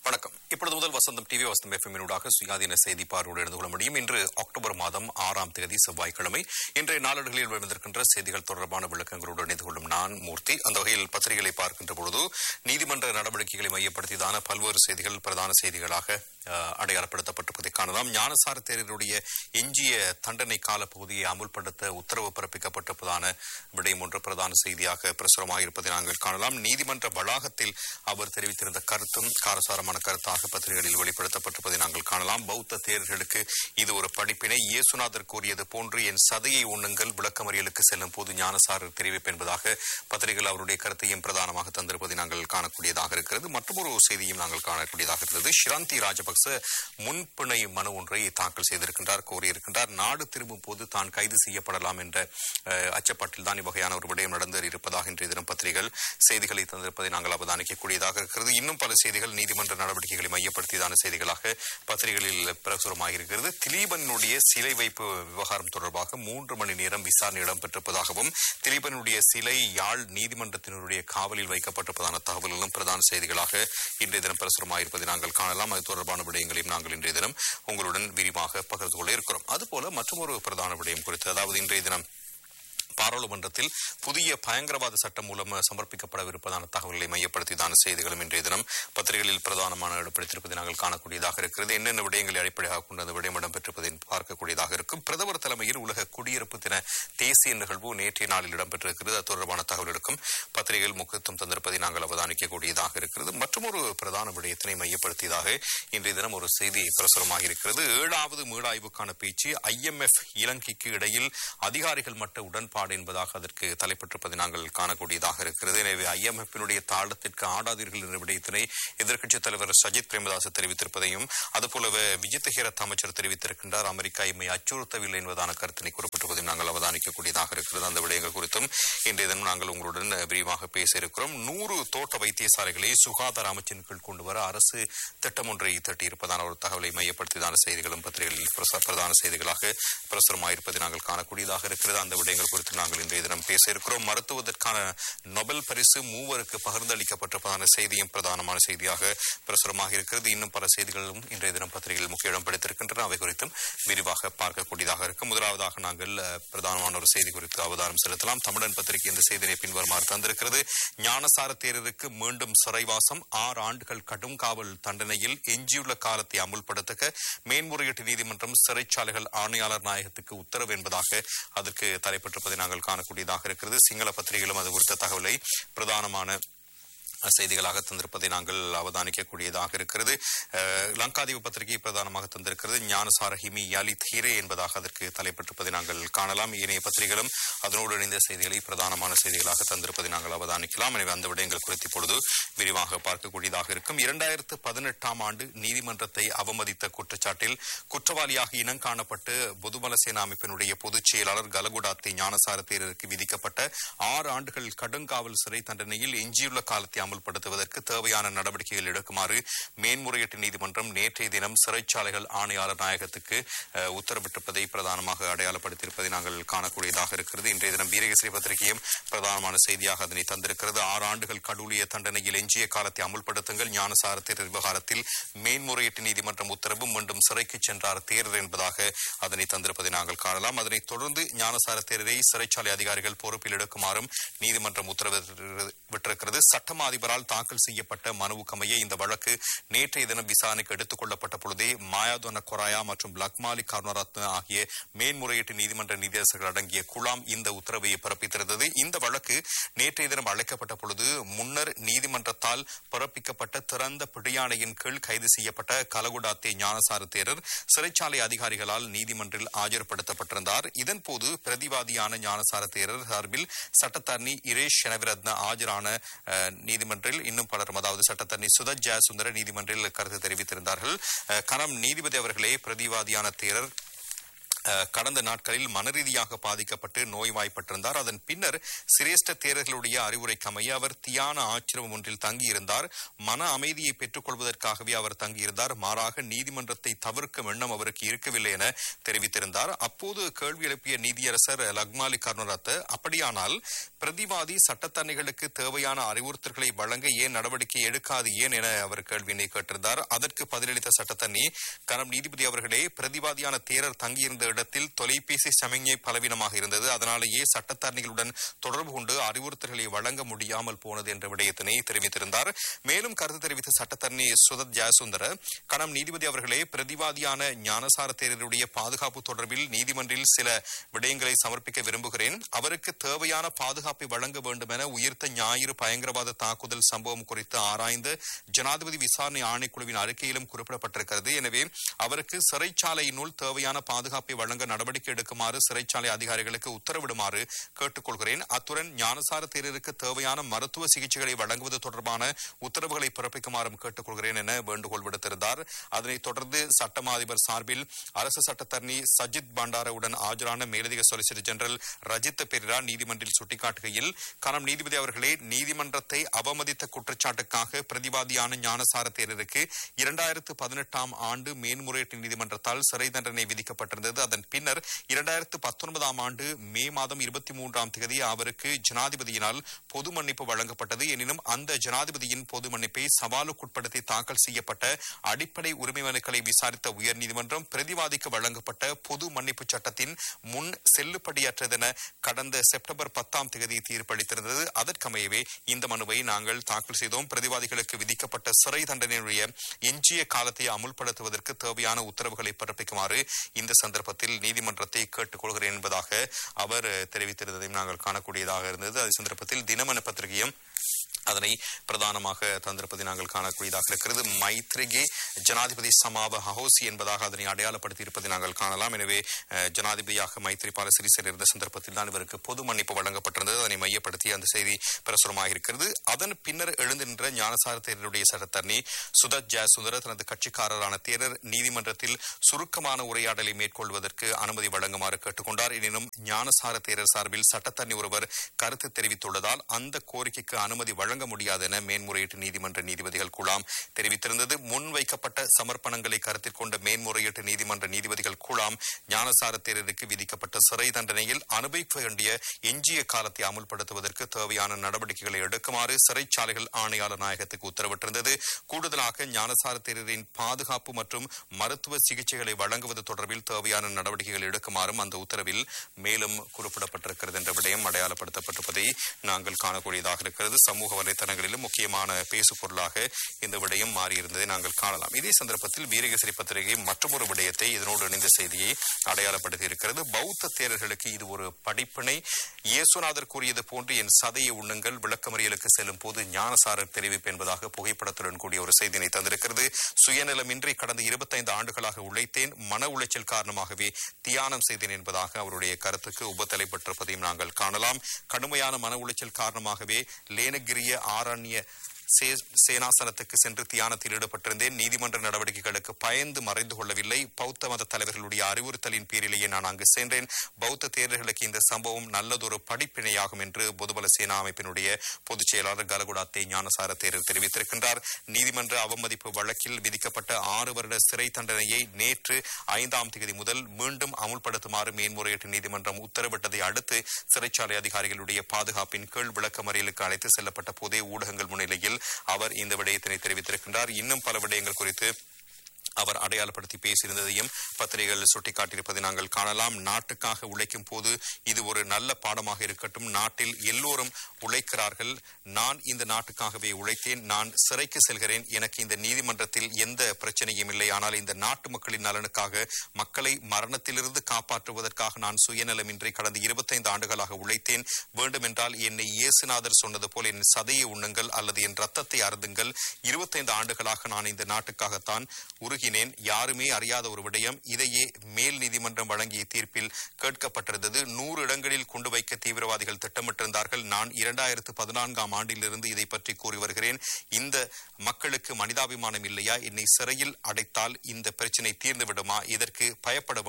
வணக்கம் இப்பொழுது முதல் வசந்தம் டிவி வசந்தம் எஃப்எம்மினூடாக சுயாதீன செய்தி பார்வையோடு இணைந்து கொள்ள முடியும் இன்று அக்டோபர் மாதம் ஆறாம் தேதி செவ்வாய்க்கிழமை இன்றைய நாளேடுகளில் வெளிவந்திருக்கின்ற செய்திகள் தொடர்பான விளக்கங்களோடு இணைந்து கொள்ளும் நான் மூர்த்தி அந்த வகையில் பத்திரிகைகளை பார்க்கின்ற பொழுது நீதிமன்ற நடவடிக்கைகளை மையப்படுத்தியதான பல்வேறு செய்திகள் பிரதான செய்திகளாக அஹ், அடையாளப்படுத்தப்பட்டிருப்பதை காணலாம் ஞானசார தேரருடைய எஞ்சிய தண்டனை கால பகுதியை அமுல்படுத்த உத்தரவு பிறப்பிக்கப்பட்டிருப்பதான விடயம் ஒன்று பிரதான செய்தியாக பிரசுரமாக இருப்பதை நாங்கள் காணலாம் நீதிமன்ற வளாகத்தில் அவர் தெரிவித்திருந்த கருத்தும் காரசாரமான கருத்தாக பத்திரிகைகளில் வெளிப்படுத்தப்பட்டிருப்பதை நாங்கள் காணலாம் பௌத்த தேரர்களுக்கு இது ஒரு படிப்பினை இயேசுநாதர் கூறியது போன்று என் சதையை உண்ணுங்கள் விளக்கமறியலுக்கு செல்லும் போது ஞானசாரர் தெரிவிப்பு என்பதாக பத்திரிகைகள் அவருடைய கருத்தையும் பிரதானமாக தந்திருப்பதை நாங்கள் காணக்கூடியதாக இருக்கிறது மற்றொரு செய்தியும் நாங்கள் காணக்கூடியதாக இருக்கிறது ஷிராந்தி ராஜபக்ச முன்பிணை மனு ஒன்றை தாக்கல் செய்திருக்கின்றார் கோரியிருக்கின்றார் நாடு திரும்பும் போது தான் கைது செய்யப்படலாம் என்ற அஹ், அச்சப்பாட்டில் தான் இவ்வகையான ஒரு விடயம் நடந்து இருப்பதாக இன்றைய தினம் பத்திரிகைகள் செய்திகளை தந்திருப்பதை நாங்கள் அவதானிக்கக்கூடியதாக இருக்கிறது இன்னும் பல செய்திகள் நீதிமன்ற நடவடிக்கைகளை மையப்படுத்தியதான செய்திகளாக பத்திரிகைகளில் பிரசுரமாக இருக்கிறது திலீபனுடைய சிலை வைப்பு விவகாரம் தொடர்பாக மூன்று மணி நேரம் விசாரணை இடம்பெற்றிருப்பதாகவும் திலீபனுடைய சிலை யாழ் நீதிமன்றத்தினருடைய காவலில் வைக்கப்பட்டிருப்பதான தகவல்களும் பிரதான செய்திகளாக இன்றைய தினம் பிரசுரமாக இருப்பதை நாங்கள் காணலாம் அது தொடர்பான விடயங்களையும் நாங்கள் இன்றைய தினம் உங்களுடன் விரிவாக பகிர்ந்து கொள்ள இருக்கிறோம் அதுபோல மற்றொரு பிரதான விடயம் குறித்து அதாவது இன்றைய தினம் பாராளுமன்றத்தில் புதிய பயங்கரவாத சட்டம் மூலம் சமர்ப்பிக்கப்படவிருப்பதான தகவல்களை மையப்படுத்தியதான செய்திகளும் இன்றைய தினம் பத்திரிகைகளில் பிரதானமான இடப்படுத்தியிருப்பதை நாங்கள் காணக்கூடியதாக இருக்கிறது என்னென்ன விடயங்களை அடிப்படையாக கொண்டு அந்த விடயம் இடம்பெற்றிருப்பதை பார்க்கக்கூடியதாக இருக்கும் பிரதமர் தலைமையில் உலக குடியிருப்பு தின தேசிய நிகழ்வு நேற்றைய நாளில் இடம்பெற்றிருக்கிறது அது தொடர்பான தகவல்களுக்கும் பத்திரிகைகள் முக்கியத்துவம் தந்திருப்பதை நாங்கள் அவதானிக்கக்கூடியதாக இருக்கிறது மற்றொரு பிரதான விடயத்தினை மையப்படுத்தியதாக இன்றைய தினம் ஒரு செய்தி பிரசுரமாக இருக்கிறது ஏழாவது மீளாய்வுக்கான பேச்சு ஐஎம்எஃப் இலங்கைக்கு இடையில் அதிகாரிகள் மட்ட உடன்பாடு என்பதாக அதற்கு தலைப்பட்டிருப்பதை நாங்கள் காணக்கூடியதாக இருக்கிறது எனவே ஐஎம்எஃபினுடைய தாளத்திற்கு ஆடாதீர்கள் என்ற விடயத்தினை எதிர்க்கட்சித் தலைவர் சஜித் பிரேமதாஸ் தெரிவித்திருப்பதையும் அதுபோலவே விஜித் ஹேரத் அமைச்சர் தெரிவித்திருக்கின்றார் அமெரிக்கா இம்மை அச்சுறுத்தவில்லை என்பதான கருத்தினை குறிப்பிட்டிருப்பதையும் நாங்கள் அவதானிக்கக்கூடியதாக இருக்கிறது அந்த விடயங்கள் குறித்தும் இன்றைய தினம் நாங்கள் உங்களுடன் விரிவாக பேச இருக்கிறோம் நூறு தோட்ட வைத்தியசாலைகளை சுகாதார அமைச்சின் கீழ் கொண்டு வர அரசு திட்டம் ஒன்றை தட்டியிருப்பதான ஒரு தகவலை மையப்படுத்தியதான செய்திகளும் பத்திரிகைகளில் பிரச- பிரதான செய்திகளாக பிரசுரமாயிருப்பதை நாங்கள் காணக்கூடியதாக இருக்கிறது அந்த விடயங்கள் குறித்து நாங்கள் இன்றைய தினம் பேச இருக்கிறோம் மருத்துவத்திற்கான நொபல் பரிசு மூவருக்கு பகிர்ந்தளிக்கப்பட்டிருப்பதான செய்தியும் பிரதானமான செய்தியாக பிரசுரமாக இருக்கிறது இன்னும் பல செய்திகளும் இன்றைய தினம் பத்திரிகையில் முக்கிய இடம் பிடித்திருக்கின்றன அவை குறித்தும் விரிவாக பார்க்கக்கூடியதாக இருக்கும் முதலாவதாக நாங்கள் அஹ், பிரதானமான ஒரு செய்தி குறித்து அவதானம் செலுத்தலாம் தமிழன் பத்திரிகை இந்த செய்தியை பின்வருமாறு தந்திருக்கிறது ஞானசார தேரருக்கு மீண்டும் சிறைவாசம் ஆறு ஆண்டுகள் கடும் காவல் தண்டனையில் எஞ்சியுள்ள காலத்தை அமுல்படுத்த மேன்முறையீட்டு நீதிமன்றம் சிறைச்சாலைகள் ஆணையாளர் நாயகத்துக்கு உத்தரவு என்பதாக அதற்கு தலைப்பட்டிருப்பதை நாங்கள் காணக்கூடியதாக இருக்கிறது சிங்கள பத்திரிகைகளும் அது குறித்த தகவலை பிரதானமான செய்திகளாக தந்திருப்பதை நாங்கள் அவதானிக்கக்கூடியதாக இருக்கிறது அஹ், லங்காதீவு பத்திரிகை பிரதானமாக தந்திருக்கிறது ஞானசார ஹிமி யாலி தீரே என்பதாக அதற்கு தலைப்பட்டிருப்பதை நாங்கள் காணலாம் ஏனைய பத்திரிகைகளும் அதனோடு இணைந்த செய்திகளை பிரதானமான செய்திகளாக தந்திருப்பதை நாங்கள் அவதானிக்கலாம் எனவே அந்த விடயங்கள் குறித்து இப்பொழுது விரிவாக பார்க்கக்கூடியதாக இருக்கும் இரண்டாயிரத்து பதினெட்டாம் ஆண்டு நீதிமன்றத்தை அவமதித்த குற்றச்சாட்டில் குற்றவாளியாக இனம் காணப்பட்டு பொதுபல சேனா அமைப்பினுடைய பொதுச் செயலாளர் கலகுடாத்தி ஞானசார தேரருக்கு விதிக்கப்பட்ட ஆறு ஆண்டுகள் கடுங்காவல் சிறை தண்டனையில் எஞ்சியுள்ள காலத்தை அமல்படுத்துவதற்கு தேவையான நடவடிக்கைகள் எடுக்குமாறு மேன்முறையீட்டு நீதிமன்றம் நேற்றைய தினம் சிறைச்சாலைகள் ஆணையாளர் நாயகத்துக்கு அஹ், உத்தரவிட்டிருப்பதை பிரதானமாக அடையாளப்படுத்தியிருப்பதை நாங்கள் காணக்கூடியதாக இருக்கிறது இன்றைய தினம் வீரகேசரி பத்திரிகையும் பிரதானமான செய்தியாக அதனை தந்திருக்கிறது ஆறு ஆண்டுகள் கடூழிய தண்டனையில் எஞ்சிய காலத்தை அமுல்படுத்துங்கள் ஞானசார தேரர் விவகாரத்தில் மேன்முறையீட்டு நீதிமன்றம் உத்தரவு மீண்டும் சிறைக்கு சென்றார் தேரர் என்பதாக அதனை தந்திருப்பதை நாங்கள் காணலாம் அதனைத் தொடர்ந்து ஞானசார தேரரை சிறைச்சாலை அதிகாரிகள் பொறுப்பில் எடுக்குமாறும் நீதிமன்றம் உத்தரவிட்டிருக்கிறது சட்டமா அதிபரால் தாக்கல் செய்யப்பட்ட மனுவுக்கமைய இந்த வழக்கு நேற்றைய தினம் விசாரணைக்கு எடுத்துக் கொள்ளப்பட்ட பொழுதே மாயாதோன கொராயா மற்றும் லக்மாலி கருணரத்ன ஆகிய மேன்முறையீட்டு நீதிமன்ற நீதியரசர்கள் அடங்கிய குழாம் இந்த உத்தரவை பிறப்பித்திருந்தது இந்த வழக்கு நேற்றைய தினம் அழைக்கப்பட்ட பொழுது முன்னர் நீதிமன்றத்தால் பிறப்பிக்கப்பட்ட திறந்த பிடியாணையின் கீழ் கைது செய்யப்பட்ட கலகுடாத்தே ஞானசார தேரர் சிறைச்சாலை அதிகாரிகளால் நீதிமன்றில் ஆஜர்படுத்தப்பட்டிருந்தார் இதன்போது பிரதிவாதியான ஞானசார தேரர் சார்பில் சட்டத்தரணி இரேஷ் ஷனவிரத்ன ஆஜரான அஹ், நீதிமன்றில் இன்னும் பலரும் அதாவது சட்டத்தரணி சுதத் ஜெயசுந்தர நீதிமன்றில் கருத்து தெரிவித்திருந்தார்கள் அஹ், கனம் நீதிபதி அவர்களே பிரதிவாதியான தேரர் அஹ், கடந்த நாட்களில் மனரீதியாக பாதிக்கப்பட்டு நோய்வாய்ப்பட்டிருந்தார் அதன் பின்னர் சிரேஷ்ட தேரர்களுடைய அறிவுரைக்கு அமைய அவர் தியான ஆச்சிரமம் ஒன்றில் தங்கியிருந்தார் மன அமைதியை பெற்றுக் கொள்வதற்காகவே அவர் தங்கியிருந்தார் மாறாக நீதிமன்றத்தை தவிர்க்கும் எண்ணம் அவருக்கு இருக்கவில்லை என தெரிவித்திருந்தார் அப்போது கேள்வி எழுப்பிய நீதியரசர் லக்மாலி கருணரத் அப்படியானால் பிரதிவாதி சட்டத்தரணிகளுக்கு தேவையான அறிவுறுத்தல்களை வழங்க ஏன் நடவடிக்கை எடுக்காது ஏன் என அவர் கேள்வியினை கேட்டிருந்தார் அதற்கு பதிலளித்த சட்டத்தரணி கரம் நீதிபதி அவர்களே பிரதிவாதியான தேரர் தங்கியிருந்த இடத்தில் தொலைபேசி சமிஞ்ஞை பலவீனமாக இருந்தது அதனாலேயே சட்டத்தரணிகளுடன் தொடர்பு கொண்டு அறிவுறுத்தல்களை வழங்க முடியாமல் போனது என்ற விடயத்தினை தெரிவித்திருந்தார் மேலும் கருத்து தெரிவித்த சட்டத்தரணி சுதத் ஜெயசுந்தர கணம் நீதிபதி அவர்களே பிரதிவாதியான ஞானசார தேரருடைய பாதுகாப்பு தொடர்பில் நீதிமன்றில் சில விடயங்களை சமர்ப்பிக்க விரும்புகிறேன் அவருக்கு தேவையான பாதுகாப்பை வழங்க வேண்டும் என உயிர்த்த ஞாயிறு பயங்கரவாத தாக்குதல் சம்பவம் குறித்து ஆராய்ந்த ஜனாதிபதி விசாரணை ஆணைக்குழுவின் அறிக்கையிலும் குறிப்பிடப்பட்டிருக்கிறது எனவே அவருக்கு சிறைச்சாலையினுள் தேவையான பாதுகாப்பை வழங்க நடவடிக்கை எடுக்குமாறு சிறைச்சாலை அதிகாரிகளுக்கு உத்தரவிடுமாறு கேட்டுக்கொள்கிறேன் அத்துடன் ஞானசார தேரருக்கு தேவையான மருத்துவ சிகிச்சைகளை வழங்குவது தொடர்பான உத்தரவுகளை பிறப்பிக்குமாறும் கேட்டுக்கொள்கிறேன் என வேண்டுகோள் விடுத்திருந்தார் அதனைத் தொடர்ந்து சட்டமா அதிபர் சார்பில் அரசு சட்டத்தரணி சஜித் பண்டாரவுடன் ஆஜரான மேலதிக சொலிசிட்டர் ஜெனரல் ரஜித் பெரிரா நீதிமன்றில் சுட்டிக்காட்டுகையில் கனம் நீதிபதி அவர்களே நீதிமன்றத்தை அவமதித்த குற்றச்சாட்டுக்காக பிரதிவாதியான ஞானசார தேரருக்கு இரண்டாயிரத்து பதினெட்டாம் ஆண்டு மேன்முறையீட்டு நீதிமன்றத்தால் சிறை தண்டனை விதிக்கப்பட்டிருந்தது அதன் பின்னர் இரண்டாயிரத்து பத்தொன்பதாம் ஆண்டு மே மாதம் இருபத்தி மூன்றாம் தேதி அவருக்கு ஜனாதிபதியினால் பொது மன்னிப்பு வழங்கப்பட்டது எனினும் அந்த ஜனாதிபதியின் பொது மன்னிப்பை சவாலுக்குட்படுத்தி தாக்கல் செய்யப்பட்ட அடிப்படை உரிமை மனுக்களை விசாரித்த உயர்நீதிமன்றம் பிரதிவாதிக்கு வழங்கப்பட்ட பொது மன்னிப்பு சட்டத்தின் முன் செல்லுபடியற்றதென கடந்த செப்டம்பர் பத்தாம் தேதி தீர்ப்பளித்திருந்தது அதற்கமையவே இந்த மனுவை நாங்கள் தாக்கல் செய்தோம் பிரதிவாதிகளுக்கு விதிக்கப்பட்ட சிறை தண்டனையுடைய எஞ்சிய காலத்தை அமுல்படுத்துவதற்கு தேவையான உத்தரவுகளை பிறப்பிக்குமாறு இந்த சந்தர்ப்பத்தில் நீதிமன்றத்தை கேட்டுக்கொள்கிறேன் என்பதாக அவர் தெரிவித்திருந்ததையும் நாங்கள் காணக்கூடியதாக இருந்தது அதே சந்தர்ப்பத்தில் தினமன பத்திரிகையும் அதனை பிரதானமாக தந்திருப்பதை நாங்கள் காணக்கூடியதாக இருக்கிறது மைத்ரிகே ஜனாதிபதி சமாப ஹஹோசி என்பதாக அதனை அடையாளப்படுத்தி இருப்பதை நாங்கள் காணலாம் எனவே அஹ், ஜனாதிபதியாக மைத்ரிபால சிறிசேன இருந்த சந்தர்ப்பத்தில் தான் இவருக்கு பொது மன்னிப்பு வழங்கப்பட்டிருந்தது அதனை மையப்படுத்தி அந்த செய்தி பிரசுரமாக இருக்கிறது அதன் பின்னர் எழுந்து நின்ற ஞானசார தேரருடைய சட்டத்தரணி சுதத் ஜெயசுந்தர தனது கட்சிக்காரரான தேரர் நீதிமன்றத்தில் சுருக்கமான உரையாடலை மேற்கொள்வதற்கு அனுமதி வழங்குமாறு கேட்டுக்கொண்டார் எனினும் ஞானசார தேரர் சார்பில் சட்டத்தரணி ஒருவர் கருத்து தெரிவித்துள்ளதால் அந்த கோரிக்கைக்கு அனுமதி வழங்க முடியாது என மேன்முறையீட்டு நீதிமன்ற நீதிபதிகள் குழாம் தெரிவித்திருந்தது முன்வைக்கப்பட்ட சமர்ப்பணங்களை கருத்தில் கொண்ட மேன்முறையீட்டு நீதிமன்ற நீதிபதிகள் குழாம் ஞானசார தேரருக்கு விதிக்கப்பட்ட சிறை தண்டனையில் அனுபவிக்க வேண்டிய எஞ்சிய காலத்தை அமுல்படுத்துவதற்கு தேவையான நடவடிக்கைகளை எடுக்குமாறு சிறைச்சாலைகள் ஆணையாளர் நாயகத்துக்கு உத்தரவிட்டிருந்தது கூடுதலாக ஞானசார தேரரின் பாதுகாப்பு மற்றும் மருத்துவ சிகிச்சைகளை வழங்குவது தொடர்பில் தேவையான நடவடிக்கைகள் எடுக்குமாறும் அந்த உத்தரவில் மேலும் குறிப்பிடப்பட்டிருக்கிறது என்ற விடயம் அடையாளப்படுத்தப்பட்டிருப்பதை நாங்கள் காணக்கூடியதாக இருக்கிறது சமூக வலைத்தளங்களிலும் முக்கியமான பேசு பொருளாக இந்த விடயம் மாறியிருந்ததை நாங்கள் காணலாம் இதே சந்தர்ப்பத்தில் வீரகேசரி பத்திரிகை மற்றொரு விடயத்தை இதனோடு இணைந்த செய்தியை அடையாளப்படுத்தி இருக்கிறது பௌத்த தேரர்களுக்கு இது ஒரு படிப்பினை இயேசுநாதர் கூறியது போன்று என் சதையை உண்ணுங்கள் விளக்கமறியலுக்கு செல்லும் போது ஞானசாரர் தெரிவிப்பு என்பதாக புகைப்படத்துடன் கூடிய ஒரு செய்தியினை தந்திருக்கிறது சுயநலமின்றி கடந்த இருபத்தைந்து ஆண்டுகளாக உழைத்தேன் மன உளைச்சல் காரணமாகவே தியானம் செய்தேன் என்பதாக அவருடைய கருத்துக்கு உபத்தலைப்பட்டிருப்பதையும் நாங்கள் காணலாம் கடுமையான மன உளைச்சல் காரணமாகவே லேனகிரிய ஆரண்ய சே- சேனாசனத்துக்கு சென்று தியானத்தில் ஈடுபட்டிருந்தேன் நீதிமன்ற நடவடிக்கைகளுக்கு பயந்து மறைந்து கொள்ளவில்லை பௌத்த மத தலைவர்களுடைய அறிவுறுத்தலின் பேரிலேயே நான் அங்கு சென்றேன் பௌத்த தேரர்களுக்கு இந்த சம்பவம் நல்லதொரு படிப்பினையாகும் என்று பொதுபல சேனா அமைப்பினுடைய பொதுச் செயலாளர் கலகுடாத்தே ஞானசார தேரர் தெரிவித்திருக்கின்றார் நீதிமன்ற அவமதிப்பு வழக்கில் விதிக்கப்பட்ட ஆறு வருட சிறை தண்டனையை நேற்று ஐந்தாம் தேதி முதல் மீண்டும் அமுல்படுத்துமாறு மேன்முறையீட்டு நீதிமன்றம் உத்தரவிட்டதை அடுத்து சிறைச்சாலை அதிகாரிகளுடைய பாதுகாப்பின் கீழ் விளக்கமறியலுக்கு அழைத்து செல்லப்பட்ட போதே ஊடகங்கள் முன்னிலையில் அவர் இந்த விடயத்தினை தெரிவித்திருக்கின்றார் இன்னும் பல விடயங்கள் குறித்து அவர் அடையாளப்படுத்தி பேசியிருந்ததையும் பத்திரிகைகள் சுட்டிக்காட்டியிருப்பதை நாங்கள் காணலாம் நாட்டுக்காக உழைக்கும் போது இது ஒரு நல்ல பாடமாக இருக்கட்டும் நாட்டில் எல்லோரும் உழைக்கிறார்கள் நான் இந்த நாட்டுக்காகவே உழைத்தேன் நான் சிறைக்கு செல்கிறேன் எனக்கு இந்த நீதிமன்றத்தில் எந்த பிரச்சனையும் இல்லை ஆனால் இந்த நாட்டு மக்களின் நலனுக்காக மக்களை மரணத்திலிருந்து காப்பாற்றுவதற்காக நான் சுயநலமின்றி கடந்த இருபத்தைந்து ஆண்டுகளாக உழைத்தேன் வேண்டுமென்றால் என்னை இயேசுநாதர் சொன்னது போல் என் சதையை உண்ணுங்கள் அல்லது என் ரத்தத்தை அருந்துங்கள் இருபத்தைந்து ஆண்டுகளாக நான் இந்த நாட்டுக்காகத்தான் உருகினேன் யாருமே அறியாத ஒரு விடயம் இதையே மேல் நீதிமன்றம் வழங்கிய தீர்ப்பில் கேட்கப்பட்டிருந்தது நூறு இடங்களில் கொண்டு வைக்க தீவிரவாதிகள் திட்டமிட்டிருந்தார்கள் நான் இரண்டாயிரத்து பதினான்காம் ஆண்டிலிருந்து இதை பற்றி கூறி வருகிறேன் இந்த மக்களுக்கு மனிதாபிமானம் இல்லையா என்னை சிறையில் அடைத்தால் இந்த பிரச்சனை தீர்ந்து விடுமா இதற்கு பயப்பட